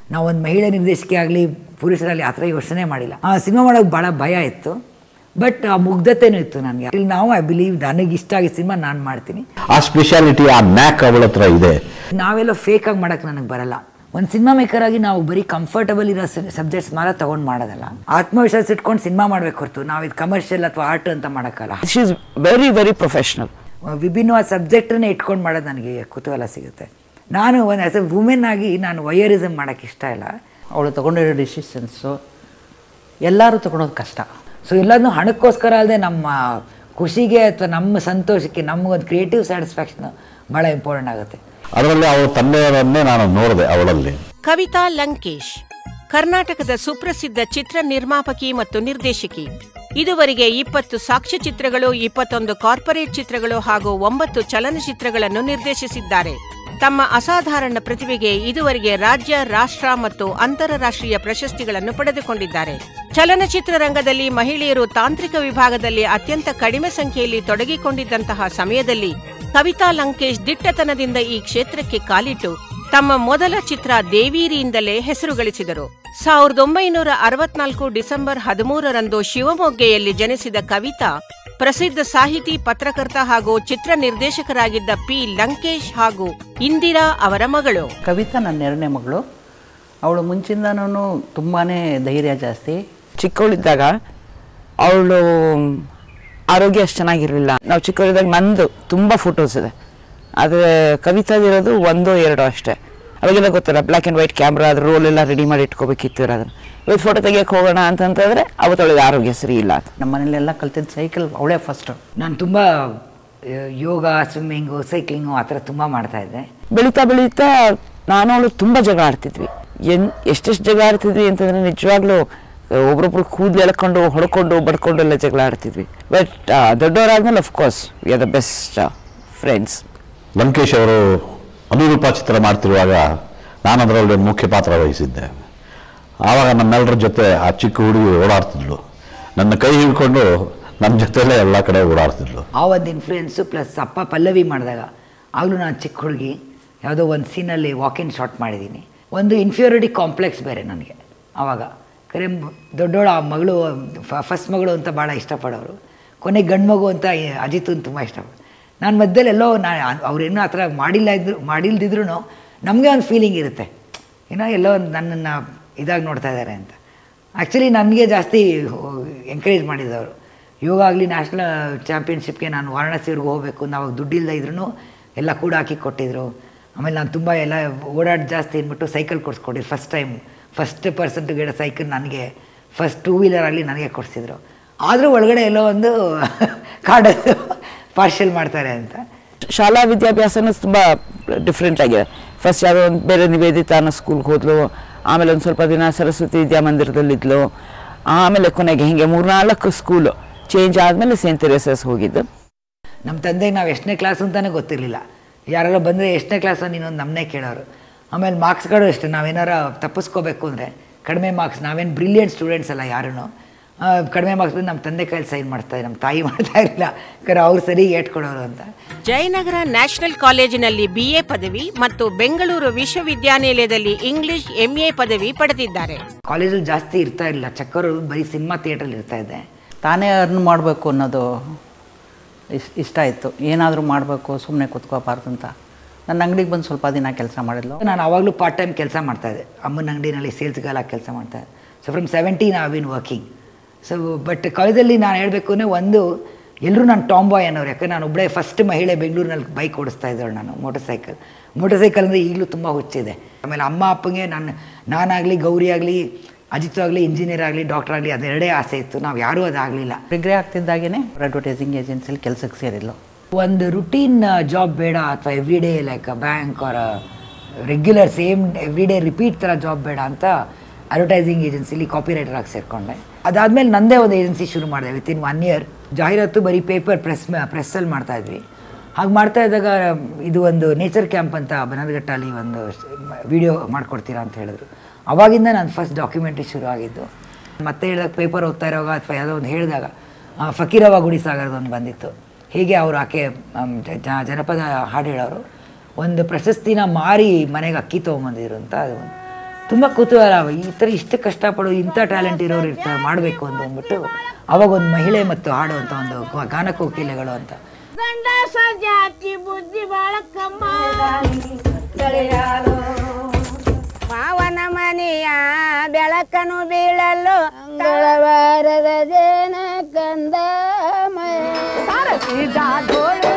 ನಾವು ಒಂದು ಮಹಿಳೆ ನಿರ್ದೇಶಕಿ ಆಗಲಿ ಪುರುಷರಲ್ಲಿ ಆ ಥರ ಯೋಚನೆ ಮಾಡಿಲ್ಲ ಆ ಸಿನಿಮಾ ಮಾಡೋಕ್ಕೆ ಭಾಳ ಭಯ ಇತ್ತು ಬಟ್ ಆ ಮುಗ್ಧತೆನೂ ಇತ್ತು ನನಗೆ ಇಲ್ಲಿ ನಾವು ಐ ಬಿಲೀವ್ ನನಗೆ ಇಷ್ಟ ಆಗಿ ಸಿನಿಮಾ ನಾನು ಮಾಡ್ತೀನಿ ಆ ಸ್ಪೆಷಾಲಿಟಿ ಆ ನ್ಯಾಕ್ ಅವಳ ಹತ್ರ ಇದೆ ನಾವೆಲ್ಲ ಫೇಕ್ ಆಗಿ ಮಾಡೋಕ್ಕೆ ನನಗೆ ಬರಲ್ಲ ಒಂದು ಸಿನಿಮಾ ಮೇಕರ್ ಆಗಿ ನಾವು ಬರೀ ಕಂಫರ್ಟಬಲ್ ಇರೋ ಸಬ್ಜೆಕ್ಟ್ಸ್ ಮಾತ್ರ ತೊಗೊಂಡು ಮಾಡೋದಲ್ಲ ಆತ್ಮವಿಶ್ವಾಸ ಇಟ್ಕೊಂಡು ಸಿನಿಮಾ ಮಾಡಬೇಕು ಹೊರತು ನಾವು ಇದು ಕಮರ್ಷಿಯಲ್ ಅಥವಾ ಆರ್ಟ್ ಅಂತ ಮಾಡೋಕ್ಕಲ್ಲ she is very very professional ವಿಭಿನ್ನವಾದ ಸಬ್ಜೆಕ್ಟನ್ನೇ ಇಟ್ಕೊಂಡು ಮಾಡೋದು ನನಗೆ ಕುತೂಹಲ ಸಿಗುತ್ತೆ ನಾನು ಒಂದು ಆ್ಯಸ್ ಎ ವುಮೆನ್ ಆಗಿ ನಾನು ವಯರಿಸಮ್ ಮಾಡೋಕ್ಕೆ ಇಷ್ಟ ಇಲ್ಲ ಅವಳು ತೊಗೊಂಡಿರೋ ಡಿಸಿಷನ್ಸು ಎಲ್ಲರೂ ತೊಗೊಳೋದು ಕಷ್ಟ ಸೊ ಎಲ್ಲದನ್ನೂ ಹಣಕ್ಕೋಸ್ಕರ ಅಲ್ಲದೆ ನಮ್ಮ ಖುಷಿಗೆ ಅಥವಾ ನಮ್ಮ ಸಂತೋಷಕ್ಕೆ ನಮಗೊಂದು ಕ್ರಿಯೇಟಿವ್ ಸ್ಯಾಟಿಸ್ಫ್ಯಾಕ್ಷನ್ ಭಾಳ ಇಂಪಾರ್ಟೆಂಟ್ ಆಗುತ್ತೆ ಅದರಲ್ಲಿ ಅವಳ ತಂದೆಯವರನ್ನೇ ನಾನು ನೋಡಿದೆ ಅವಳಲ್ಲಿ ಕವಿತಾ ಲಂಕೇಶ್ ಕರ್ನಾಟಕದ ಸುಪ್ರಸಿದ್ಧ ಚಿತ್ರ ನಿರ್ಮಾಪಕಿ ಮತ್ತು ನಿರ್ದೇಶಕಿ ಇದುವರೆಗೆ ಇಪ್ಪತ್ತು ಸಾಕ್ಷ್ಯಚಿತ್ರಗಳು ಇಪ್ಪತ್ತೊಂದು ಕಾರ್ಪೊರೇಟ್ ಚಿತ್ರಗಳು ಹಾಗೂ ಒಂಬತ್ತು ಚಲನಚಿತ್ರಗಳನ್ನು ನಿರ್ದೇಶಿಸಿದ್ದಾರೆ ತಮ್ಮ ಅಸಾಧಾರಣ ಪ್ರತಿಭೆಗೆ ಇದುವರೆಗೆ ರಾಜ್ಯ ರಾಷ್ಟ್ರ ಮತ್ತು ಅಂತಾರಾಷ್ಟ್ರೀಯ ಪ್ರಶಸ್ತಿಗಳನ್ನು ಪಡೆದುಕೊಂಡಿದ್ದಾರೆ ಚಲನಚಿತ್ರ ರಂಗದಲ್ಲಿ ಮಹಿಳೆಯರು ತಾಂತ್ರಿಕ ವಿಭಾಗದಲ್ಲಿ ಅತ್ಯಂತ ಕಡಿಮೆ ಸಂಖ್ಯೆಯಲ್ಲಿ ತೊಡಗಿಕೊಂಡಿದ್ದಂತಹ ಸಮಯದಲ್ಲಿ ಕವಿತಾ ಲಂಕೇಶ್ ದಿಟ್ಟತನದಿಂದ ಈ ಕ್ಷೇತ್ರಕ್ಕೆ ಕಾಲಿಟ್ಟು ತಮ್ಮ ಮೊದಲ ಚಿತ್ರ ದೇವೀರಿಯಿಂದಲೇ ಹೆಸರು ಗಳಿಸಿದರು ಸಾವಿರದ ಒಂಬೈನೂರ ಅರವತ್ನಾಲ್ಕು ಡಿಸೆಂಬರ್ ಹದಿಮೂರರಂದು ಶಿವಮೊಗ್ಗೆಯಲ್ಲಿ ಜನಿಸಿದ ಕವಿತಾ ಪ್ರಸಿದ್ಧ ಸಾಹಿತಿ ಪತ್ರಕರ್ತ ಹಾಗೂ ಚಿತ್ರ ನಿರ್ದೇಶಕರಾಗಿದ್ದ ಪಿ ಲಂಕೇಶ್ ಹಾಗೂ ಇಂದಿರಾ ಅವರ ಮಗಳು ಕವಿತಾ ನನ್ನ ಎರಡನೇ ಮಗಳು ಅವಳು ಮುಂಚಿಂದನೂ ತುಂಬಾ ಧೈರ್ಯ ಜಾಸ್ತಿ ಚಿಕ್ಕವಳಿದ್ದಾಗ ಅವಳು ಆರೋಗ್ಯ ಅಷ್ಟು ಚೆನ್ನಾಗಿರಲಿಲ್ಲ ನಾವು ಚಿಕ್ಕವಳಿದ್ದಾಗ ನಂದು ತುಂಬ ಫೋಟೋಸ್ ಇದೆ ಆದರೆ ಕವಿತಾದಿರೋದು ಒಂದು ಎರಡು ಅಷ್ಟೇ ಅವಾಗೆಲ್ಲ ಗೊತ್ತಲ್ಲ ಬ್ಲ್ಯಾಕ್ ಆ್ಯಂಡ್ ವೈಟ್ ಕ್ಯಾಮ್ರಾ ಅದ್ರ ರೋಲ್ ಎಲ್ಲ ರೆಡಿ ಮಾಡಿ ಇಟ್ಕೋಬೇಕಿತ್ತು ಇರೋದನ್ನ ಇವತ್ತು ಫೋಟೋ ತೆಗಿಯಕ್ಕೆ ಹೋಗೋಣ ಅಂತಂತಂದರೆ ಅವತ್ತು ಅವಳಿಗೆ ಆರೋಗ್ಯ ಸರಿ ಇಲ್ಲ ಅಂತ ನಮ್ಮ ಮನೇಲೆಲ್ಲ ಕಲ್ತಿದ್ದು ಸೈಕಲ್ ಅವಳೇ ಫಸ್ಟು ನಾನು ತುಂಬ ಯೋಗ ಸ್ವಿಮ್ಮಿಂಗು ಸೈಕ್ಲಿಂಗು ಆ ಥರ ತುಂಬ ಮಾಡ್ತಾಯಿದ್ದೆ ಬೆಳೀತಾ ಬೆಳೀತಾ ನಾನು ಅವಳು ತುಂಬ ಜಗಳ ಆಡ್ತಿದ್ವಿ ಎನ್ ಎಷ್ಟೆಷ್ಟು ಜಗಳ ಆಡ್ತಿದ್ವಿ ಅಂತಂದರೆ ನಿಜವಾಗ್ಲೂ ಒಬ್ರೊಬ್ರು ಕೂದಲು ಎಳ್ಕೊಂಡು ಹೊಡ್ಕೊಂಡು ಬಡ್ಕೊಂಡು ಎಲ್ಲ ಜಗಳ ಆಡ್ತಿದ್ವಿ ಬಟ್ ದೊಡ್ಡವರಾದ್ಮೇಲೆ of course we are the best friends Lankesh ಅವರು ಅನುರೂಪ ಚಿತ್ರ ಮಾಡ್ತಿರುವಾಗ ನಾನು ಅದರಲ್ಲಿ ಮುಖ್ಯ ಪಾತ್ರ ವಹಿಸಿದ್ದೆ ಆವಾಗ ನಮ್ಮೆಲ್ಲರ ಜೊತೆ ಆ ಚಿಕ್ಕ ಹುಡುಗಿ ಓಡಾಡ್ತಿದ್ಳು ನನ್ನ ಕೈ ಹಿಡ್ಕೊಂಡು ನನ್ನ ಜೊತೆಲೇ ಎಲ್ಲ ಕಡೆ ಓಡಾಡ್ತಿದ್ಳು ಆ ಒಂದು ಇನ್ಫ್ಲೂಯೆನ್ಸು ಪ್ಲಸ್ ಅಪ್ಪ ಪಲ್ಲವಿ ಮಾಡಿದಾಗ ಆಗಲೂ ನಾನು ಚಿಕ್ಕ ಹುಡುಗಿ ಯಾವುದೋ ಒಂದು ಸೀನಲ್ಲಿ ವಾಕಿನ್ ಶಾಟ್ ಮಾಡಿದ್ದೀನಿ ಒಂದು ಇನ್ಫ್ಯೂರಿಟಿ ಕಾಂಪ್ಲೆಕ್ಸ್ ಬೇರೆ ನನಗೆ ಆವಾಗ ಕರೆ ದೊಡ್ಡೋಳು ಆ ಮಗಳು ಫಸ್ಟ್ ಮಗಳು ಅಂತ ಭಾಳ ಇಷ್ಟಪಡೋರು ಕೊನೆಗೆ ಗಂಡು ಮಗು ಅಂತ ಅಜಿತ್ ತುಂಬ ಇಷ್ಟಪಡ ನಾನು ಮಧ್ಯದಲ್ಲಿ ಎಲ್ಲೋ ನಾ ಅವ್ರೇನೋ ಆ ಥರ ಮಾಡಿಲ್ಲ ಇದ್ರು ಮಾಡಿಲ್ದಿದ್ರು ನಮಗೆ ಒಂದು ಫೀಲಿಂಗ್ ಇರುತ್ತೆ ಏನೋ ಎಲ್ಲೋ ಒಂದು ನನ್ನನ್ನು ಇದಾಗಿ ನೋಡ್ತಾ ಇದ್ದಾರೆ ಅಂತ ಆ್ಯಕ್ಚುಲಿ ನನಗೆ ಜಾಸ್ತಿ ಎಂಕರೇಜ್ ಮಾಡಿದವರು ಯೋಗ ಆಗಲಿ ನ್ಯಾಷನಲ್ ಚಾಂಪಿಯನ್ಶಿಪ್ಗೆ ನಾನು ವಾರಣಾಸಿವರೆಗೂ ಹೋಗಬೇಕು ನಾವು ದುಡ್ಡಿಲ್ಲದೆ ಇದ್ರೂ ಎಲ್ಲ ಕೂಡ ಹಾಕಿ ಕೊಟ್ಟಿದ್ರು ಆಮೇಲೆ ನಾನು ತುಂಬ ಎಲ್ಲ ಓಡಾಡಿ ಜಾಸ್ತಿ ಅಂದ್ಬಿಟ್ಟು ಸೈಕಲ್ ಕೊಡಿಸ್ಕೊಟ್ಟಿದ್ರು first time first person to get cycle ನನಗೆ ಫಸ್ಟ್ ಟೂ ವೀಲರ್ ಆಗಲಿ ನನಗೆ ಕೊಡಿಸಿದ್ರು ಆದರೂ ಒಳಗಡೆ ಎಲ್ಲೋ ಒಂದು ಕಾರ್ಡ್ ಪಾರ್ಷಲ್ ಮಾಡ್ತಾರೆ ಅಂತ ಶಾಲಾ ವಿದ್ಯಾಭ್ಯಾಸನೂ ತುಂಬ ಡಿಫ್ರೆಂಟ್ ಆಗಿದೆ ಫಸ್ಟ್ ಯಾವುದೋ ಒಂದು ಬೇರೆ ನಿವೇದಿತ ಅನ್ನೋ ಸ್ಕೂಲ್ಗೆ ಹೋದ್ಲು ಆಮೇಲೆ ಒಂದು ಸ್ವಲ್ಪ ದಿನ ಸರಸ್ವತಿ ವಿದ್ಯಾಮಂದಿರದಲ್ಲಿದ್ಲು ಆಮೇಲೆ ಕೊನೆಗೆ ಹಿಂಗೆ ಮೂರ್ನಾಲ್ಕು ಸ್ಕೂಲು ಚೇಂಜ್ ಆದಮೇಲೆ ಸೇಂಟ್ ತೆರೇಸಸ್ ಹೋಗಿದ್ದು ನಮ್ಮ ತಂದೆಗೆ ನಾವು ಎಷ್ಟನೇ ಕ್ಲಾಸ್ ಅಂತಲೇ ಗೊತ್ತಿರಲಿಲ್ಲ ಯಾರು ಬಂದರೆ ಎಷ್ಟನೇ ಕ್ಲಾಸ್ ನೀನೊಂದು ನಮ್ಮನ್ನೇ ಕೇಳೋರು ಆಮೇಲೆ ಮಾರ್ಕ್ಸ್ಗಳು ಅಷ್ಟೇ ನಾವೇನಾರ ತಪ್ಪಿಸ್ಕೋಬೇಕು ಅಂದರೆ ಕಡಿಮೆ ಮಾರ್ಕ್ಸ್ ನಾವೇನು ಬ್ರಿಲಿಯಂಟ್ ಸ್ಟೂಡೆಂಟ್ಸ್ ಅಲ್ಲ ಯಾರೂ ಕಡಿಮೆ ಮಾರ್ಕ್ಸ್ ಬಂದು ನಮ್ಮ ತಂದೆ ಕೈಲಿ ಸೈನ್ ಮಾಡ್ತಾ ನಮ್ಮ ತಾಯಿ ಮಾಡ್ತಾ ಇರಲಿಲ್ಲ ಯಾಕಂದ್ರೆ ಅವ್ರು ಸರಿ ಏಟ್ಕೊಡೋರು ಅಂತ ಜಯನಗರ ನ್ಯಾಷನಲ್ ಕಾಲೇಜಿನಲ್ಲಿ ಬಿಎ ಪದವಿ ಮತ್ತು ಬೆಂಗಳೂರು ವಿಶ್ವವಿದ್ಯಾನಿಲಯದಲ್ಲಿ ಇಂಗ್ಲಿಷ್ ಎಂಎ ಪದವಿ ಪಡೆದಿದ್ದಾರೆ ಕಾಲೇಜಲ್ಲಿ ಜಾಸ್ತಿ ಇರ್ತಾ ಇರಲಿಲ್ಲ ಚಕ್ಕರು ಬರೀ ಸಿನಿಮಾ ಥಿಯೇಟ್ರಲ್ಲಿ ಇರ್ತಾ ಇದ್ದೆ ತಾನೇ ಅರ್ನ್ ಮಾಡಬೇಕು ಅನ್ನೋದು ಇಷ್ಟ ಇಷ್ಟ ಇತ್ತು ಏನಾದರೂ ಮಾಡಬೇಕು ಸುಮ್ಮನೆ ಕೂತ್ಕೋಬಾರ್ದು ಅಂತ ನನ್ನ ಅಂಗಡಿಗೆ ಬಂದು ಸ್ವಲ್ಪ ದಿನ ಕೆಲಸ ಮಾಡಿದ್ಲು ನಾನು ಆವಾಗಲೂ ಪಾರ್ಟ್ ಟೈಮ್ ಕೆಲಸ ಮಾಡ್ತಾಯಿದ್ದೆ ಅಮ್ಮನ ಅಂಗಡಿನಲ್ಲಿ ಸೇಲ್ಸ್ ಗಾಲ ಕೆಲಸ ಮಾಡ್ತಾಯಿದ್ದೆ so from seventeen I been working so but ಕಾಲೇಜಲ್ಲಿ ನಾನು ಹೇಳಬೇಕು ಅಂದರೆ ಒಂದು ಎಲ್ಲರೂ ನಾನು ಟಾಮ್ ಬಾಯ್ ಅನ್ನೋರು ಯಾಕಂದ್ರೆ ನಾನು ಒಬ್ಬಳೇ ಫಸ್ಟ್ ಮಹಿಳೆ ಬೆಂಗಳೂರಿನಲ್ಲಿ ಬೈಕ್ ಓಡಿಸ್ತಾ ಇದ್ದಳು ನಾನು ಮೋಟರ್ ಸೈಕಲ್ ಮೋಟರ್ ಸೈಕಲ್ ಅಂದರೆ ಈಗಲೂ ತುಂಬ ಹುಚ್ಚಿದೆ ಆಮೇಲೆ ಅಮ್ಮ ಅಪ್ಪಂಗೆ ನಾನು ನಾನಾಗಲಿ ಗೌರಿ ಆಗಲಿ ಅಜಿತ್ ಆಗಲಿ ಇಂಜಿನಿಯರ್ ಆಗಲಿ ಡಾಕ್ಟರ್ ಆಗಲಿ ಅದೆರಡೇ ಆಸೆ ಇತ್ತು ನಾವು ಯಾರೂ ಅದಾಗಲಿಲ್ಲ ಡಿಗ್ರಿ ಆಗ್ತಿದ್ದಾಗೇ ಅಡ್ವರ್ಟೈಸಿಂಗ್ ಏಜೆನ್ಸಿಲಿ ಕೆಲಸಕ್ಕೆ ಸೇರಿದ್ಲು ಒಂದು ರುಟೀನ್ ಜಾಬ್ ಬೇಡ ಅಥವಾ every day like bank or regular same every day repeat ಥರ ಜಾಬ್ ಬೇಡ ಅಂತ ಅಡ್ವರ್ಟೈಸಿಂಗ್ ಏಜೆನ್ಸಿಲಿ ಕಾಪಿ ರೈಟರ್ ಆಗಿ ಸೇರಿಕೊಂಡೆ ಅದಾದಮೇಲೆ ನಂದೇ ಒಂದು ಏಜೆನ್ಸಿ ಶುರು ಮಾಡಿದೆ ವಿತ್ ಇನ್ ಒನ್ ಇಯರ್ ಜಾಹೀರಾತು ಬರೀ ಪೇಪರ್ ಪ್ರೆಸ್ ಪ್ರೆಸ್ಸಲ್ಲಿ ಮಾಡ್ತಾಯಿದ್ವಿ ಹಾಗೆ ಮಾಡ್ತಾ ಇದ್ದಾಗ ಇದು ಒಂದು ನೇಚರ್ ಕ್ಯಾಂಪ್ ಅಂತ ಬನರ್ಘಟ್ಟಲ್ಲಿ ಒಂದು ವಿಡಿಯೋ ಮಾಡಿಕೊಡ್ತೀರಾ ಅಂತ ಹೇಳಿದ್ರು ಅವಾಗಿಂದ ನಾನು ಫಸ್ಟ್ ಡಾಕ್ಯುಮೆಂಟ್ರಿ ಶುರು ಆಗಿದ್ದು ಮತ್ತೆ ಹೇಳಿದಾಗ ಪೇಪರ್ ಓದ್ತಾ ಇರೋವಾಗ ಅಥವಾ ಯಾವುದೋ ಒಂದು ಹೇಳಿದಾಗ ಆ, ಫಕೀರವ ಗುಡಿ ಸಾಗರದೊಂದು ಬಂದಿತ್ತು ಹೀಗೆ ಅವರು ಆಕೆ ಆಮ್, ಜ- ಜ- ಜನಪದ ಹಾಡು ಹೇಳೋರು ಒಂದು ಪ್ರಶಸ್ತಿನ ಮಾರಿ ಮನೆಗೆ ಅಕ್ಕಿ ತೊಗೊಂಬಂದಿದ್ರು ಅಂತ ಅದು ಒಂದು ತುಂಬ ಕುತೂಹಲ ಈ ಥರ ಇಷ್ಟು ಕಷ್ಟಪಡೋ ಇಂಥ ಟ್ಯಾಲೆಂಟ್ ಇರೋರು ಇರ್ತಾರೆ ಮಾಡಬೇಕು ಅಂತ ಅಂದ್ಬಿಟ್ಟು ಅವಾಗ ಒಂದು ಮಹಿಳೆ ಮತ್ತು ಹಾಡುವಂಥ ಒಂದು ಗ- ಗಾನ ಕೋಕಿಲೆಗಳು ಅಂತ ಗಂಡಸ ಜಾತಿ ಬುದ್ಧಿ ಬಾಳ ಕಮ್ಮ ಮಾವನ ಮನೆಯ ಬೆಳಕನು ಬೀಳಲು ಮಂಗಳವಾರದ ಜನ ಕಂದ ಸಾರಸಿ ಜಾಗೋಳು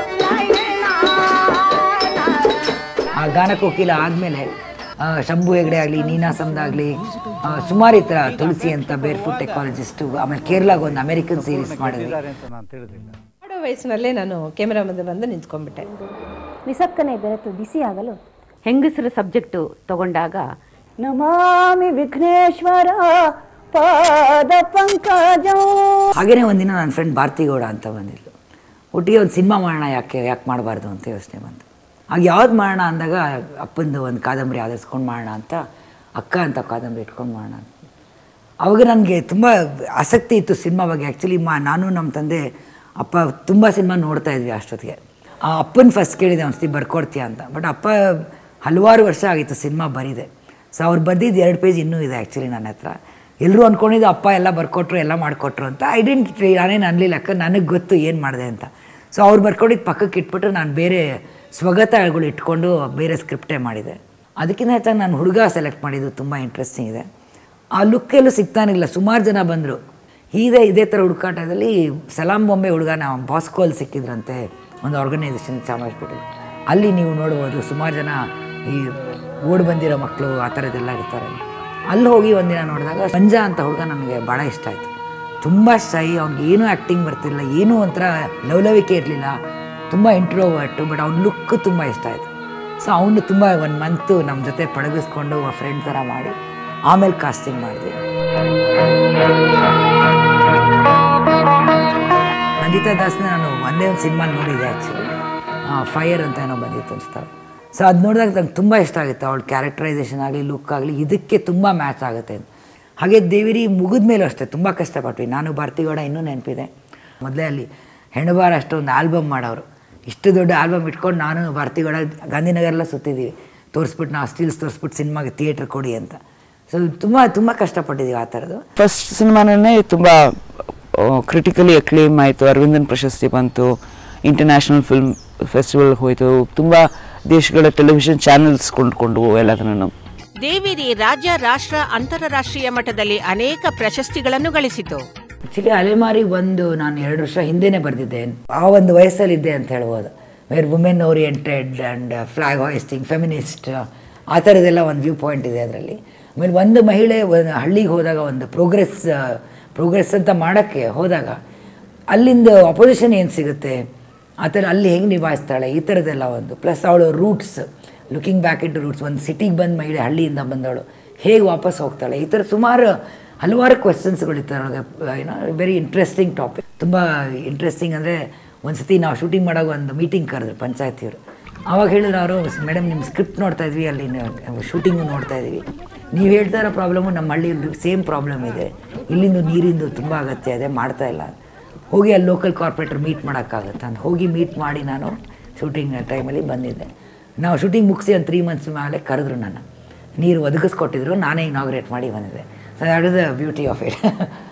ಆ ಗಾನ ಕೋಕಿಲ ಆದಮೇಲೆ ಶಂಭು ಹೆಗಡೆ ಆಗಲಿ ನೀನಾಸಂದ್ ಆಗಲಿ ಸುಮಾರು ಈ ಥರ ತುಳಸಿ ಅಂತ ಬೇರ್ ಫುಡ್ ಟೆಕ್ನಾಲಜಿಸ್ಟು ಆಮೇಲೆ ಕೇರಳಾಗ ಒಂದು ಅಮೆರಿಕನ್ ಸೀರೀಸ್ ಮಾಡಿದ್ವಿ ಮಾಡೋ ವಯಸ್ಸಿನಲ್ಲೇ ನಾನು ಕ್ಯಾಮೆರಾ ಮುಂದೆ ಬಂದು ನಿಂತ್ಕೊಂಡ್ಬಿಟ್ಟೆ ನಿಸಕ್ಕನೆ ಬೆರೆತು ಬಿಸಿಯಾಗಲು ಹೆಂಗಸರ ಸಬ್ಜೆಕ್ಟು ತಗೊಂಡಾಗ ನಮಾಮಿ ವಿಘ್ನೇಶ್ವರ ಪಾದ ಪಂಕಜ ಹಾಗೇನೇ ಒಂದಿನ ನನ್ನ ಫ್ರೆಂಡ್ ಭಾರತಿಗೌಡ ಅಂತ ಬಂದಿದ್ಲು ಒಟ್ಟಿಗೆ ಒಂದು ಸಿನಿಮಾ ಮಾಡೋಣ ಯಾಕೆ ಯಾಕೆ ಮಾಡಬಾರ್ದು ಅಂತ ಯೋಚನೆ ಬಂತು ಆಗ ಯಾವ್ದು ಮಾಡೋಣ ಅಂದಾಗ ಅಪ್ಪಂದು ಒಂದು ಕಾದಂಬರಿ ಆಧರಿಸ್ಕೊಂಡು ಮಾಡೋಣ ಅಂತ ಅಕ್ಕ ಅಂತ ಕಾದಂಬರಿ ಇಟ್ಕೊಂಡು ಮಾಡೋಣ ಅಂತ ಅವಾಗ ನನಗೆ ತುಂಬ ಆಸಕ್ತಿ ಇತ್ತು ಸಿನಿಮಾ ಬಗ್ಗೆ ಆ್ಯಕ್ಚುಲಿ ಮಾ ನಾನು ನಮ್ಮ ತಂದೆ ಅಪ್ಪ ತುಂಬ ಸಿನಿಮಾ ನೋಡ್ತಾ ಇದ್ವಿ ಅಷ್ಟೊತ್ತಿಗೆ ಆ ಅಪ್ಪನ ಫಸ್ಟ್ ಕೇಳಿದೆ ಒಂದ್ಸತಿ ಬರ್ಕೊಡ್ತೀಯ ಅಂತ ಬಟ್ ಅಪ್ಪ ಹಲವಾರು ವರ್ಷ ಆಗಿತ್ತು ಸಿನಿಮಾ ಬರಿದೆ ಸೊ ಅವ್ರು ಬರೆದಿದ್ದು ಎರಡು ಪೇಜ್ ಇನ್ನೂ ಇದೆ ಆ್ಯಕ್ಚುಲಿ ನನ್ನ ಹತ್ರ ಎಲ್ಲರೂ ಅಂದ್ಕೊಂಡಿದ್ದು ಅಪ್ಪ ಎಲ್ಲ ಬರ್ಕೊಟ್ರು ಎಲ್ಲ ಮಾಡಿಕೊಟ್ರು ಅಂತ ಐಡೆಂಟಿಟಿ ನಾನೇನು ಅನ್ಲಿಲ್ಲ ಯಾಕಂದ್ರೆ ನನಗೆ ಗೊತ್ತು ಏನು ಮಾಡಿದೆ ಅಂತ ಸೊ ಅವ್ರು ಬರ್ಕೊಟ್ಟಿದ್ದು ಪಕ್ಕಕ್ಕೆ ಇಟ್ಬಿಟ್ಟು ನಾನು ಬೇರೆ ಸ್ವಗತಗಳು ಇಟ್ಕೊಂಡು ಬೇರೆ ಸ್ಕ್ರಿಪ್ಟೇ ಮಾಡಿದೆ ಅದಕ್ಕಿಂತ ಹೆಚ್ಚಾಗಿ ನಾನು ಹುಡುಗ ಸೆಲೆಕ್ಟ್ ಮಾಡಿದ್ದು ತುಂಬ ಇಂಟ್ರೆಸ್ಟಿಂಗ್ ಇದೆ ಆ ಲುಕ್ ಎಲ್ಲೂ ಸಿಗ್ತಾನಿಲ್ಲ ಸುಮಾರು ಜನ ಬಂದರು ಇದೇ ಇದೇ ಥರ ಹುಡುಕಾಟದಲ್ಲಿ ಸಲಾಂ ಬೊಂಬೆ ಹುಡುಗ ನಾವು ಬಾಸ್ಕೋಲ್ ಸಿಕ್ಕಿದ್ರಂತೆ ಒಂದು ಆರ್ಗನೈಸೇಷನ್ ಚಾಮರಾಜಪೇಟೆ ಅಲ್ಲಿ ನೀವು ನೋಡ್ಬೋದು ಸುಮಾರು ಜನ ಈ ಓಡ್ ಬಂದಿರೋ ಮಕ್ಕಳು ಆ ಥರದ್ದೆಲ್ಲ ಇರ್ತಾರೆ ಅಲ್ಲಿ ಹೋಗಿ ಒಂದಿನ ನೋಡಿದಾಗ ಸಂಜಾ ಅಂತ ಹುಡುಗ ನನಗೆ ಭಾಳ ಇಷ್ಟ ಆಯಿತು ತುಂಬ ಶೈ ಅವ್ನಿಗೆ ಏನೂ ಆ್ಯಕ್ಟಿಂಗ್ ಬರ್ತಿಲ್ಲ ಏನೂ ಒಂಥರ ಲವಲವಿಕೆ ಇರಲಿಲ್ಲ ತುಂಬ ಇಂಟ್ರೋವರ್ಟು ಬಟ್ ಅವ್ನ ಲುಕ್ ತುಂಬ ಇಷ್ಟ ಆಯಿತು ಸೊ ಅವನು ತುಂಬ ಒಂದು ಮಂತು ನಮ್ಮ ಜೊತೆ ಪಳಗಿಸ್ಕೊಂಡು ಫ್ರೆಂಡ್ ಥರ ಮಾಡಿ ಆಮೇಲೆ ಕಾಸ್ಟಿಂಗ್ ಮಾಡಿದೆ ನಂದಿತಾ ದಾಸ್ನ ನಾನು ಒಂದೇ ಒಂದು ಸಿನಿಮಾ ನೋಡಿದ್ದೆ ಆ್ಯಕ್ಚುಲಿ ಫೈರ್ ಅಂತ ಏನೋ ಬಂದಿತ್ತು ಅನ್ಸ್ತಾರೆ ಸೊ ಅದು ನೋಡಿದಾಗ ನಂಗೆ ತುಂಬ ಇಷ್ಟ ಆಗುತ್ತೆ ಅವಳ ಕ್ಯಾರೆಕ್ಟರೈಸೇಷನ್ ಆಗಲಿ ಲುಕ್ ಆಗಲಿ ಇದಕ್ಕೆ ತುಂಬ ಮ್ಯಾಚ್ ಆಗುತ್ತೆ ಅಂತ ಹಾಗೆ ದೇವಿರಿ ಮುಗಿದ ಮೇಲೂ ಅಷ್ಟೇ ತುಂಬ ಕಷ್ಟಪಟ್ವಿ ನಾನು ಭಾರತಿಗೌಡ ಇನ್ನೂ ನೆನಪಿದೆ ಮೊದಲೇ ಅಲ್ಲಿ ಹೆಣ್ಣುಬಾರ ಅಷ್ಟೊಂದು ಆಲ್ಬಮ್ ಮಾಡೋರು ಇಷ್ಟು ದೊಡ್ಡ ಆಲ್ಬಮ್ ಇಟ್ಕೊಂಡು ನಾನು ಭಾರತಿಗೌಡ ಗಾಂಧಿನಗರೆಲ್ಲ ಸುತ್ತಿದ್ದೀವಿ ತೋರಿಸ್ಬಿಟ್ಟು ನಾವು ಸ್ಟಿಲ್ಸ್ ತೋರಿಸ್ಬಿಟ್ಟು ಸಿನಿಮಾಗೆ ಥಿಯೇಟ್ರ್ ಕೊಡಿ ಅಂತ ಸೊ ತುಂಬ ತುಂಬ ಕಷ್ಟಪಟ್ಟಿದ್ದೀವಿ ಆ ಥರದ್ದು ಫಸ್ಟ್ ಸಿನಿಮಾನೇ ತುಂಬ ಕ್ರಿಟಿಕಲಿ ಅಕ್ಲೇಮ್ ಆಯಿತು ಅರವಿಂದನ್ ಪ್ರಶಸ್ತಿ ಬಂತು ಇಂಟರ್ನ್ಯಾಷನಲ್ ಫಿಲ್ಮ್ ಫೆಸ್ಟಿವಲ್ ಹೋಯಿತು ತುಂಬ ದೇಶಗಳ ಟೆಲಿವಿಷನ್ ಚಾನೆಲ್ಸ್ ಕೊಂಡ್ಕೊಂಡು ಎಲ್ಲದನ್ನು ದೇವಿರಿ ರಾಜ್ಯ ರಾಷ್ಟ್ರ ಅಂತಾರಾಷ್ಟ್ರೀಯ ಮಟ್ಟದಲ್ಲಿ ಅನೇಕ ಪ್ರಶಸ್ತಿಗಳನ್ನು ಗಳಿಸಿತು ಆ್ಯಕ್ಚುಲಿ ಅಲೆಮಾರಿ ಒಂದು ನಾನು ಎರಡು ವರ್ಷ ಹಿಂದೆನೇ ಬರೆದಿದ್ದೆ ಆ ಒಂದು ವಯಸ್ಸಲ್ಲಿದ್ದೆ ಅಂತ ಹೇಳ್ಬೋದು where women oriented and flag hoisting feminist ಆ ಥರದ್ದೆಲ್ಲ ಒಂದು ವ್ಯೂ ಪಾಯಿಂಟ್ ಇದೆ ಅದರಲ್ಲಿ ಆಮೇಲೆ ಒಂದು ಮಹಿಳೆ ಒಂದು ಹಳ್ಳಿಗೆ ಹೋದಾಗ ಒಂದು ಪ್ರೋಗ್ರೆಸ್ ಪ್ರೋಗ್ರೆಸ್ ಅಂತ ಮಾಡೋಕ್ಕೆ ಹೋದಾಗ ಅಲ್ಲಿಂದ ಅಪೋಸಿಷನ್ ಏನು ಸಿಗುತ್ತೆ ಆ ಥರ ಅಲ್ಲಿ ಹೆಂಗೆ ನಿಭಾಯಿಸ್ತಾಳೆ ಈ ಥರದ್ದೆಲ್ಲ ಒಂದು ಪ್ಲಸ್ ಅವಳು roots looking back into roots ಒಂದು ಸಿಟಿಗೆ ಬಂದ ಮಹಿಳೆ ಹಳ್ಳಿಯಿಂದ ಬಂದವಳು ಹೇಗೆ ವಾಪಸ್ ಹೋಗ್ತಾಳೆ ಈ ಥರ ಸುಮಾರು ಹಲವಾರು ಕ್ವೆಶನ್ಸ್ಗಳಿರ್ತಾರೆ ಒಳಗೆ ಏನೋ ವೆರಿ ಇಂಟ್ರೆಸ್ಟಿಂಗ್ ಟಾಪಿಕ್ ತುಂಬ ಇಂಟ್ರೆಸ್ಟಿಂಗ್ ಅಂದರೆ ಒಂದು ಸತಿ ನಾವು ಶೂಟಿಂಗ್ ಮಾಡೋ ಒಂದು ಮೀಟಿಂಗ್ ಕರೆದ್ರು ಪಂಚಾಯತಿಯವರು ಆವಾಗ ಹೇಳಿದ್ರು ಅವರು ಮೇಡಮ್ ನಿಮ್ಮ ಸ್ಕ್ರಿಪ್ಟ್ ನೋಡ್ತಾ ಇದ್ವಿ ಅಲ್ಲಿ ಶೂಟಿಂಗು ನೋಡ್ತಾ ಇದ್ವಿ ನೀವು ಹೇಳ್ತಾ ಇರೋ ಪ್ರಾಬ್ಲಮ್ಮು ನಮ್ಮ ಹಳ್ಳಿಯಲ್ಲಿ ಸೇಮ್ ಪ್ರಾಬ್ಲಮ್ ಇದೆ ಇಲ್ಲಿಂದು ನೀರಿಂದು ತುಂಬ ಅಗತ್ಯ ಇದೆ ಮಾಡ್ತಾ ಇಲ್ಲ ಹೋಗಿ ಅಲ್ಲಿ ಲೋಕಲ್ ಕಾರ್ಪೊರೇಟರ್ ಮೀಟ್ ಮಾಡೋಕ್ಕಾಗತ್ತೆ ಅಂತ ಹೋಗಿ ಮೀಟ್ ಮಾಡಿ ನಾನು ಶೂಟಿಂಗ್ ಟೈಮಲ್ಲಿ ಬಂದಿದ್ದೆ ನಾವು ಶೂಟಿಂಗ್ ಮುಗಿಸಿ ಒಂದು ತ್ರೀ ಮಂತ್ಸ್ ಮೇಲೆ ಕರೆದ್ರು ನನ್ನ ನೀರು ಒದಗಿಸ್ಕೊಟ್ಟಿದ್ರು ನಾನೇ ಇನಾಗ್ರೇಟ್ ಮಾಡಿ ಬಂದಿದ್ದೆ so that is the beauty of it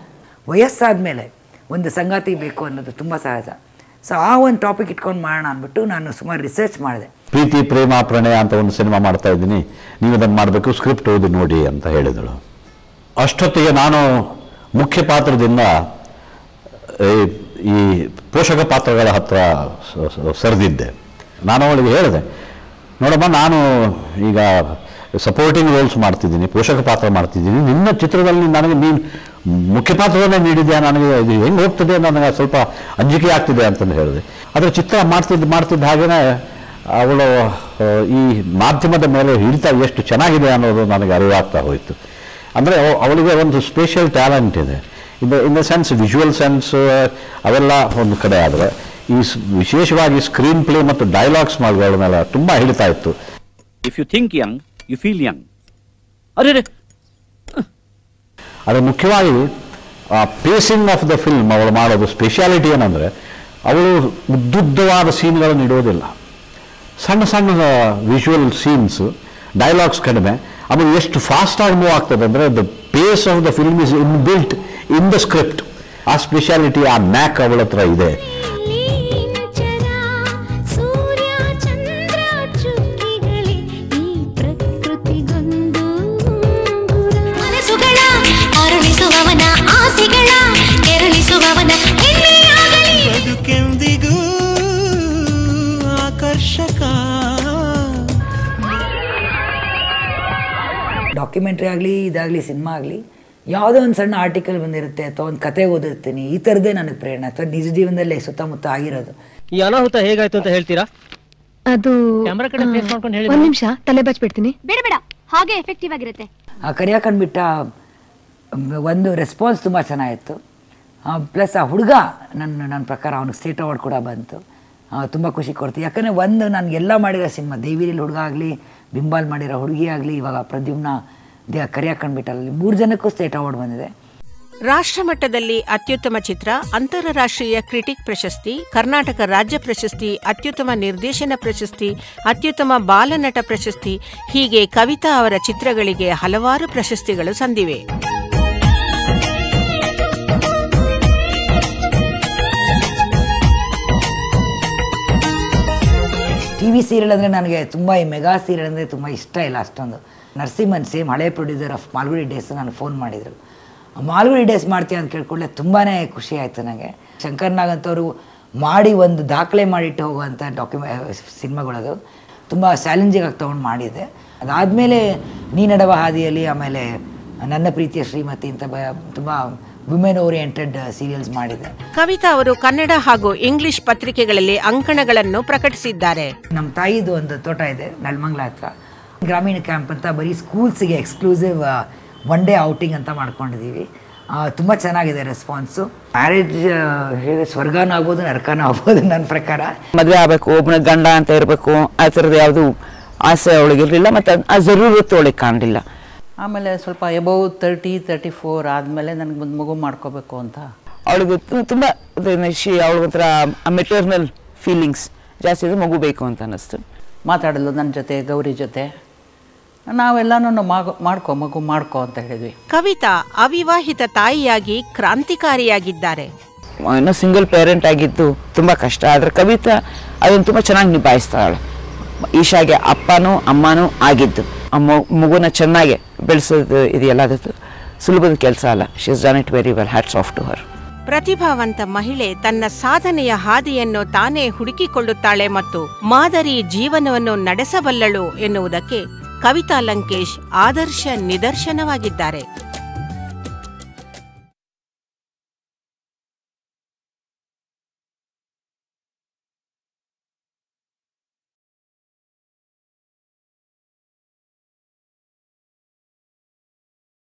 ವಯಸ್ಸಾದ ಮೇಲೆ ಒಂದು ಸಂಗಾತಿ ಬೇಕು ಅನ್ನೋದು ತುಂಬ ಸಹಜ ಸೊ ಆ ಒಂದು ಟಾಪಿಕ್ ಇಟ್ಕೊಂಡು ಮಾಡೋಣ ಅಂದ್ಬಿಟ್ಟು ನಾನು ಸುಮಾರು ರಿಸರ್ಚ್ ಮಾಡಿದೆ ಪ್ರೀತಿ ಪ್ರೇಮ ಪ್ರಣಯ ಅಂತ ಒಂದು ಸಿನಿಮಾ ಮಾಡ್ತಾ ಇದ್ದೀನಿ ನೀವು ಅದನ್ನು ಮಾಡಬೇಕು ಸ್ಕ್ರಿಪ್ಟ್ ಓದಿ ನೋಡಿ ಅಂತ ಹೇಳಿದಳು ಅಷ್ಟೊತ್ತಿಗೆ ನಾನು ಮುಖ್ಯ ಪಾತ್ರದಿಂದ ಈ- ಈ ಪೋಷಕ ಪಾತ್ರಗಳ ಹತ್ರ ಸ- ಸ- ಸರಿದಿದ್ದೆ ನಾನು ಅವಳಿಗೆ ಹೇಳಿದೆ ನೋಡಮ್ಮ ನಾನು ಈಗ ಸಪೋರ್ಟಿಂಗ್ ರೋಲ್ಸ್ ಮಾಡ್ತಿದ್ದೀನಿ ಪೋಷಕ ಪಾತ್ರ ಮಾಡ್ತಿದ್ದೀನಿ ನಿನ್ನ ಚಿತ್ರದಲ್ಲಿ ನನಗೆ ನೀನು ಮುಖ್ಯ ಪಾತ್ರವನ್ನೇ ನೀಡಿದ್ಯಾ ನನಗೆ ಇದು ಹೆಂಗೆ ಹೋಗ್ತದೆ ನನಗೆ ಸ್ವಲ್ಪ ಅಂಜಿಕೆ ಆಗ್ತಿದೆ ಅಂತಂದು ಹೇಳಿದೆ ಆದರೆ ಚಿತ್ರ ಮಾಡ್ತಿದ್ದು ಮಾಡ್ತಿದ್ದ ಹಾಗೆಯೇ ಅವಳು ಆ, ಈ ಮಾಧ್ಯಮದ ಮೇಲೆ ಹಿಡಿತ ಎಷ್ಟು ಚೆನ್ನಾಗಿದೆ ಅನ್ನೋದು ನನಗೆ ಅರಿವಾಗ್ತಾ ಹೋಯಿತು ಅಂದರೆ ಅವಳಿಗೆ ಒಂದು ಸ್ಪೆಷಲ್ ಟ್ಯಾಲೆಂಟ್ ಇದೆ in in the sense visual sense ಅವೆಲ್ಲ ಒಂದು ಕಡೆ ಆದರೆ ಈ ಸ್- ವಿಶೇಷವಾಗಿ ಸ್ಕ್ರೀನ್ ಪ್ಲೇ ಮತ್ತು ಡೈಲಾಗ್ಸ್ ಮಾಡುಗಳ ಮೇಲೆ ತುಂಬ ಹಿಡಿತಾ ಇತ್ತು if you think young you feel young ಅರೆ ಅದು ಮುಖ್ಯವಾಗಿ ಪೇಸಿಂಗ್ ಆಫ್ ದ ಫಿಲ್ಮ್ ಅವಳು ಮಾಡೋದು ಸ್ಪೆಷಾಲಿಟಿ ಏನಂದರೆ ಅವಳು ಉದ್ದುದ್ದವಾದ ಸೀನ್ಗಳನ್ನು ಇಡೋದಿಲ್ಲ ಸಣ್ಣ ಸಣ್ಣ ವಿಜುವಲ್ ಸೀನ್ಸ್ ಡೈಲಾಗ್ಸ್ ಕಡಿಮೆ ಆಮೇಲೆ ಎಷ್ಟು ಫಾಸ್ಟಾಗಿ ಮೂವ್ ಆಗ್ತದೆ ಅಂದರೆ the pace of the film is inbuilt in the script ಆ ಸ್ಪೆಷಾಲಿಟಿ ಆ ನ್ಯಾಕ್ ಅವಳ ಹತ್ರ ಇದೆ ಸೂರ್ಯ ಚಂದ್ರ ಚುಕ್ಕಿಗಳೇ ಈ ಪ್ರಕೃತಿಗೊಂದು ಮನಸ್ಸುಗಳ ಅರಳಿಸುವವನ ಆಸೆಗಳ ಕೆರಳಿಸುವವನ ಹೆಮ್ಮೆಯಾಗಲಿ ಬದುಕೆಂದಿಗೂ ಆಕರ್ಷಕ ಡಾಕ್ಯುಮೆಂಟ್ರಿ ಆಗಲಿ ಇದಾಗಲಿ ಸಿನಿಮಾ ಆಗಲಿ ಯಾವುದೋ ಒಂದು ಸಣ್ಣ ಆರ್ಟಿಕಲ್ ಬಂದಿರುತ್ತೆ ಅಥವಾ ಒಂದು ಕತೆ ಓದಿರ್ತೀನಿ ಈ ಥರದ್ದೇ ನನಗೆ ಪ್ರೇರಣೆ ಅಥವಾ ನಿಜ ಜೀವನದಲ್ಲೇ ಸುತ್ತಮುತ್ತ ಆಗಿರೋದು ಈ ಅನಾಹುತ ಹೇಗಾಯ್ತು ಅಂತ ಹೇಳ್ತೀರಾ ಅದು ಕ್ಯಾಮ್ರಾ ಕಡೆ ಫೇಸ್ ಮಾಡ್ಕೊಂಡು ಹೇಳಿ ಒಂದ್ ನಿಮಿಷ ತಲೆ ಬಚ್ಬಿಡ್ತೀನಿ ಬೇಡ ಬೇಡ ಹಾಗೆ ಎಫೆಕ್ಟಿವ್ ಆಗಿರುತ್ತೆ ಆ ಕರಿಯಾಕಂಡ್ಬಿಟ್ಟ ಒಂದು ರೆಸ್ಪಾನ್ಸ್ ತುಂಬ ಚೆನ್ನಾಗಿತ್ತು ಪ್ಲಸ್ ಆ ಹುಡುಗ ನನ್ನ ನನ್ನ ಪ್ರಕಾರ ಅವ್ನಿಗೆ ಸ್ಟೇಟ್ ಅವಾರ್ಡ್ ಕೂಡ ಬಂತು ತುಂಬ ಖುಷಿ ಕೊಡ್ತು ಯಾಕಂದರೆ ಒಂದು ನನಗೆಲ್ಲ ಮಾಡಿರೋ ಸಿನಿಮಾ ದೇವಿರಿಲಿ ಹುಡುಗ ಆಗಲಿ ಬಿಂಬಾಲ್ ಮಾಡಿರೋ ಹುಡುಗಿ ಆಗಲಿ ಇವಾಗ ಪ್ರದ್ಯುಮ್ನ ದೇ ಕರಿಯಾಕಂಡ್ಬಿಟ್ಟಲ್ಲಿ ಮೂರು ಜನಕ್ಕೂ ಸ್ಟೇಟ್ ಅವಾರ್ಡ್ ಬಂದಿದೆ ರಾಷ್ಟ್ರಮಟ್ಟದಲ್ಲಿ ಅತ್ಯುತ್ತಮ ಚಿತ್ರ ಅಂತಾರಾಷ್ಟ್ರೀಯ ಕ್ರಿಟಿಕ್ ಪ್ರಶಸ್ತಿ ಕರ್ನಾಟಕ ರಾಜ್ಯ ಪ್ರಶಸ್ತಿ ಅತ್ಯುತ್ತಮ ನಿರ್ದೇಶನ ಪ್ರಶಸ್ತಿ ಅತ್ಯುತ್ತಮ ಬಾಲನಟ ಪ್ರಶಸ್ತಿ ಹೀಗೆ ಕವಿತಾ ಅವರ ಚಿತ್ರಗಳಿಗೆ ಹಲವಾರು ಪ್ರಶಸ್ತಿಗಳು ಸಂದಿವೆ ಟಿ ವಿ ಸೀರಿಯಲ್ ಅಂದರೆ ನನಗೆ ತುಂಬ ಈ ಮೆಗಾ ಸೀರಿಯಲ್ ಅಂದರೆ ತುಂಬ ಇಷ್ಟ ಇಲ್ಲ ಅಷ್ಟೊಂದು ನರಸಿಂಹನ್ ಸೇಮ್ ಹಳೆ ಪ್ರೊಡ್ಯೂಸರ್ ಆಫ್ ಮಾಲ್ಗುಡಿ ಡೇಸ್ ನನಗೆ ಫೋನ್ ಮಾಡಿದರು ಮಾಲ್ಗುಡಿ ಡೇಸ್ ಮಾಡ್ತೀಯ ಅಂತ ಕೇಳ್ಕೊಳ್ಳೆ ತುಂಬಾ ಖುಷಿ ಆಯಿತು ನನಗೆ ಶಂಕರ್ ನಾಗ್ ಅಂತವರು ಮಾಡಿ ಒಂದು ದಾಖಲೆ ಮಾಡಿಟ್ಟು ಹೋಗುವಂಥ ಡಾಕ್ಯುಮೆ ಸಿನಿಮಾಗಳದು ತುಂಬ ಚಾಲೆಂಜಿಂಗ್ ಆಗಿ ತೊಗೊಂಡು ಮಾಡಿದೆ ಅದಾದಮೇಲೆ ನೀ ನಡವ ಹಾದಿಯಲ್ಲಿ ಆಮೇಲೆ ನನ್ನ ಪ್ರೀತಿಯ ಶ್ರೀಮತಿ ಅಂತ ಬ ತುಂಬ ವುಮೆನ್ ಓರಿಯೆಂಟೆಡ್ ಸೀರಿಯಲ್ಸ್ ಮಾಡಿದೆ ಕವಿತಾ ಅವರು ಕನ್ನಡ ಹಾಗೂ ಇಂಗ್ಲಿಷ್ ಪತ್ರಿಕೆಗಳಲ್ಲಿ ಅಂಕಣಗಳನ್ನು ಪ್ರಕಟಿಸಿದ್ದಾರೆ ನಮ್ಮ ತಾಯಿದು ಒಂದು ತೋಟ ಇದೆ ನಲ್ಮಂಗ್ಲ ಹತ್ರ ಗ್ರಾಮೀಣ ಕ್ಯಾಂಪ್ ಅಂತ ಬರೀ ಸ್ಕೂಲ್ಸಿಗೆ ಎಕ್ಸ್ಕ್ಲೂಸಿವ್ ಒನ್ ಡೇ ಔಟಿಂಗ್ ಅಂತ ಮಾಡ್ಕೊಂಡಿದ್ದೀವಿ ತುಂಬ ಚೆನ್ನಾಗಿದೆ ರೆಸ್ಪಾನ್ಸು ಮ್ಯಾರೇಜ್ ಹೇಳಿದ್ರೆ ಸ್ವರ್ಗನೂ ಆಗ್ಬೋದು ನರಕನೂ ಆಗ್ಬೋದು ನನ್ನ ಪ್ರಕಾರ ಮದುವೆ ಆಗಬೇಕು ಒಬ್ಬನ ಗಂಡ ಅಂತ ಇರಬೇಕು ಆ ಥರದ್ದು ಯಾವುದು ಆಸೆ ಅವಳಿಗೆ ಇರಲಿಲ್ಲ ಮತ್ತು ಆ ಜರೂರತ್ತು ಅವಳಿಗೆ ಕಾಣಲಿಲ್ಲ ಆಮೇಲೆ ಸ್ವಲ್ಪ ಎಬೌವ್ ತರ್ಟಿ ತರ್ಟಿ ಫೋರ್ ಆದಮೇಲೆ ನನಗೆ ಒಂದು ಮಗು ಮಾಡ್ಕೋಬೇಕು ಅಂತ ಅವಳಿಗೆ ತುಂಬ ಶಿ ಅವಳಿಗೊಂಥರ ಮೆಟರ್ನಲ್ ಫೀಲಿಂಗ್ಸ್ ಜಾಸ್ತಿ ಇದೆ ಮಗು ಬೇಕು ಅಂತ ಅನ್ನಿಸ್ತು ಮಾತಾಡಲು ನನ್ನ ಜೊತೆ ಗೌರಿ ಜೊತೆ ನಾವೆಲ್ಲನೂ ಮಾಗು ಮಾಡ್ಕೊ ಮಗು ಮಾಡ್ಕೊ ಅಂತ ಹೇಳಿದ್ವಿ ಕವಿತಾ ಅವಿವಾಹಿತ ತಾಯಿಯಾಗಿ ಕ್ರಾಂತಿಕಾರಿಯಾಗಿದ್ದಾರೆ ಇನ್ನೂ ಸಿಂಗಲ್ ಪೇರೆಂಟ್ ಆಗಿದ್ದು ತುಂಬ ಕಷ್ಟ ಆದರೆ ಕವಿತಾ ಅದನ್ನು ತುಂಬ ಚೆನ್ನಾಗಿ ನಿಭಾಯಿಸ್ತಾಳೆ ಈಶಾಗೆ ಅಪ್ಪನೂ ಅಮ್ಮನೂ ಆಗಿದ್ದು ಆ ಮಗುನ ಚೆನ್ನಾಗಿ ಬೆಳೆಸೋದು ಇದೆಯಲ್ಲ ಅದು ಸುಲಭದ ಕೆಲಸ ಅಲ್ಲ she is done it very well hats off to her ಪ್ರತಿಭಾವಂತ ಮಹಿಳೆ ತನ್ನ ಸಾಧನೆಯ ಹಾದಿಯನ್ನು ತಾನೇ ಹುಡುಕಿಕೊಳ್ಳುತ್ತಾಳೆ ಮತ್ತು ಮಾದರಿ ಜೀವನವನ್ನು ನಡೆಸಬಲ್ಲಳು ಎನ್ನುವುದಕ್ಕೆ ಕವಿತಾ ಲಂಕೇಶ್ ಆದರ್ಶ ನಿದರ್ಶನವಾಗಿದ್ದಾರೆ